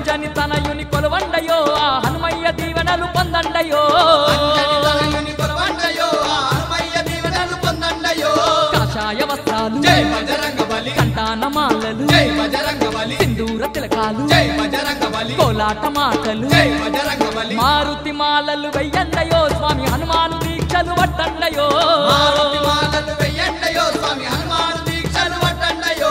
అంజని తనయుని కొలవండయో ఆ హనుమయ్య దీవెనలు పొందండయో అంజని తనయుని కొలవండయో, ఆ హనుమయ్య దీవెనలు పొందండయో. కాషాయ వస్త్రాలు జై బజరంగ బలి కంటాన మాలలు జై బజరంగ బలి సింధూర తిలకాలు జై బజరంగ బలి కోలాట మాటలు జై బజరంగ బలి మారుతి మాలలు వెయ్యండయో స్వామి హనుమాను దీక్షలు పట్టండయో మారుతి మాలలు వెయ్యండయో స్వామి హనుమాను దీక్షలు పట్టండయో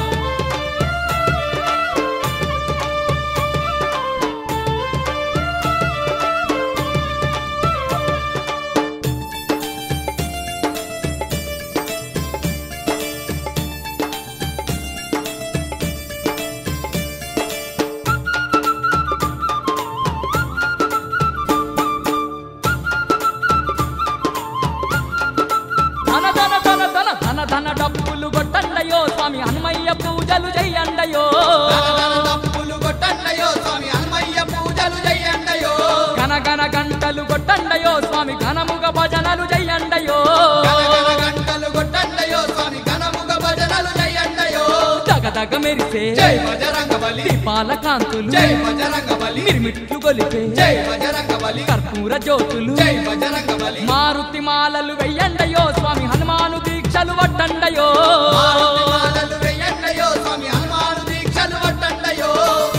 ధన ధన ధన ధన ధన ధన డబ్బులు కొట్టండయో స్వామి హనుమయ్య పూజలు చెయ్యండయో ధనధన తప్పులు కొట్టండయో స్వామి హనుమయ్య పూజలు చెయ్యండయో గన గన గంటలు కొట్టండయో స్వామి ఘనముగ భజనలు చెయ్యండయో గనగన గంటలు కొట్టండయో స్వామి ఘనముగ భజనలు చెయ్యండయో దగదగ మెరిసే జై బజరంగ బలి దీపాల కాంతులు జై బజరంగ బలి మిరుమిట్లు గొలిపే జై బజరంగ బలి కర్పూర జ్యోతులు జై బజరంగ బలి మారుతి మాలలు వెయ్యండయో స్వామి హనుమాను దీక్షలు పట్టండయో మారుతి మాలలు వెయ్యండయో స్వామి హనుమాను దీక్షలు పట్టండయో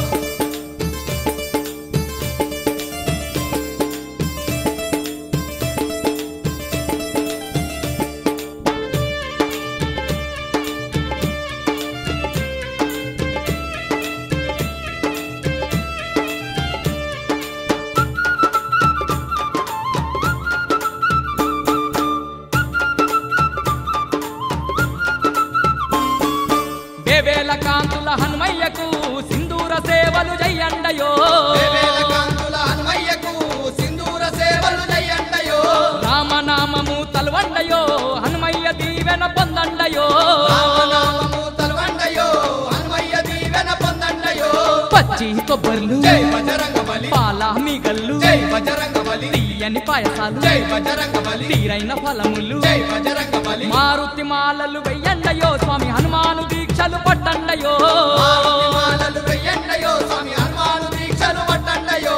బేబేల కాంతుల హనుమయ్యకు సింధూర సేవలు చెయ్యండయో వేవేల కాంతుల హనుమయ్యకు సింధూర సేవలు చెయ్యండయో రామనామము తలవండయో హనుమయ్య దీవెన పొందండయో రామనామము తలవండయో హనుమయ్య దీవెన పొందండయో పచ్చి కొబ్బర్లు జై బజరంగ బలి పాల మీగల్లు జై బజరంగ బలి తీయని పాయసాలు జై బజరంగ బలి తీరైన ఫలములు జై బజరంగ బలి మారుతి మాలలు వెయ్యండయో స్వామి హనుమాను దీక్షలు పట్టండయో మారుతి మాలలు వెయ్యండయో స్వామి హనుమాను దీక్షలు పట్టండయో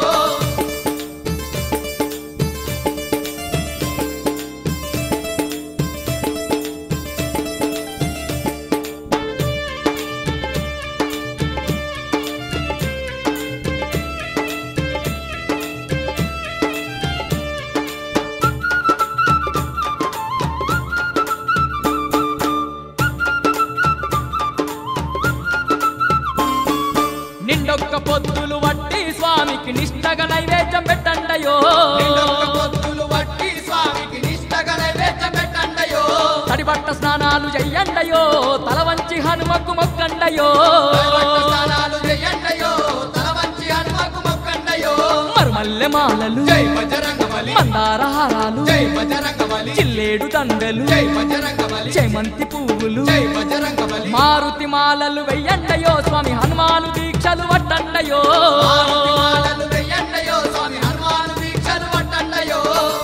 నిండొక్క పొద్దులు వట్టి స్వామికి నిష్టగా నైవేద్యం పెట్టండయో నిండొక్క పొత్తులు వట్టి స్వామికి నిష్టగా నైవేద్యం పెట్టండయో తడిబట్ట స్నానాలు చెయ్యండయో తల వంచి హనుమకు మొక్కండయో తలవట్ట స్నానాలు చెయ్యండయో తల వంచి హనుమకు మొక్కండయో మరుమల్లె మాలలు జై బజరంగ బలి మందార హారాలు జై బజరంగ బలి చిల్లేడు దండలు జై బజరంగ బలి చేమంతి పువ్వులు జై బజరంగ బలి మారుతి మాలలు వెయ్యండయో స్వామి హనుమాను దీక్షలు పట్టండయో మారుతి మాలలు వెయ్యండయో స్వామి హనుమాను దీక్షలు పట్టండయో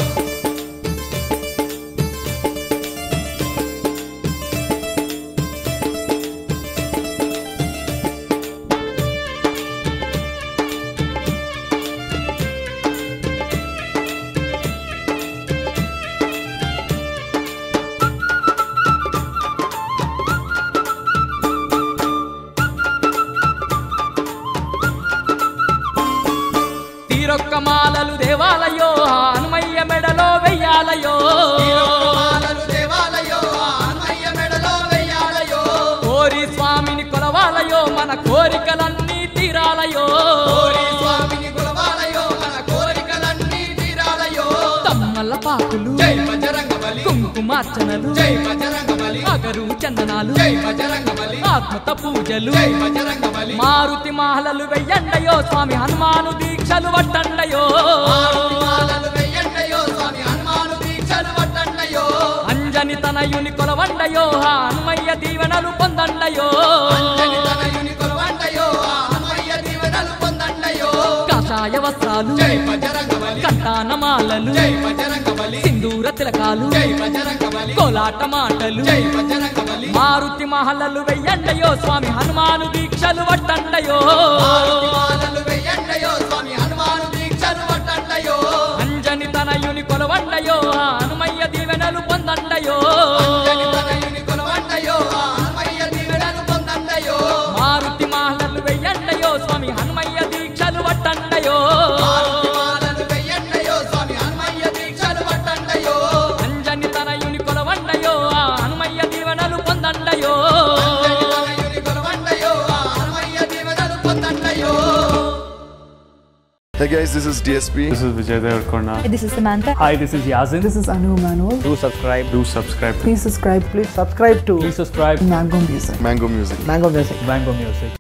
తీరొక్క మాలలు దేవాలయో హనుమయ్య మెడలో వెయ్యాలయో ఈరొక్క మాలలు దేవాలయో ఆ హనుమయ్య మెడలో వెయ్యాలయో కోరి స్వామిని కొలవాలయో మన కోరికలన్నీ తీరాలయో కోరి స్వామిని కొలవాలయో మన కోరికలన్నీ తీరాలయో తమ్మల పాకులు జై బజరంగ బలి కుంకుమార్చనలు జై బజరంగ బలి అగరు చందనాలు జై బజరంగ బలి ఆత్మత పూజలు జై బజరంగ బలి మారుతి మాలలు వెయ్యండయో స్వామి హనుమాను దీక్షలు పట్టండయో మారుతి మాలలు వెయ్యండయో స్వామి హనుమాను దీక్షలు పట్టండయో అంజని తనయుని కొలవండయో హనుమయ్య దీవెనలు పొందండయో అంజని తనయుని కొలవండయో ఆ హనుమయ్య దీవెనలు పొందండయో కాషాయ వస్త్రాలు జై బజరంగ బలి కంటాన మాలలు జై బజరంగ బలి సింధూర తిలకాలు జై బజరంగ బలి కోలాట మాటలు జై బజరంగ బలి మారుతి మహలలు వెయ్యండయో స్వామి హనుమాను దీక్షలు పట్టండయో మారుతి మాలలు స్వామి హనుమయ్య దీక్షలు పట్టండయో ఆరుతి మాలలు వెయ్యండయో స్వామి హనుమయ్య దీక్షలు పట్టండయో అంజని తనయుని కొలవండయో ఆ హనుమయ్య దీవెనలు పొందండయో అంజని తనయుని కొలవండయో ఆ హనుమయ్య దీవెనలు పొందండయో Hey guys, this is DSP. This is Vijay Devarkonda. This is Samantha. Hi, this is Yazin. This is Anu Manol. Do subscribe. Do subscribe. Please subscribe. Please subscribe to Please subscribe. Mango Music. Mango Music. Mango Music. Mango Music.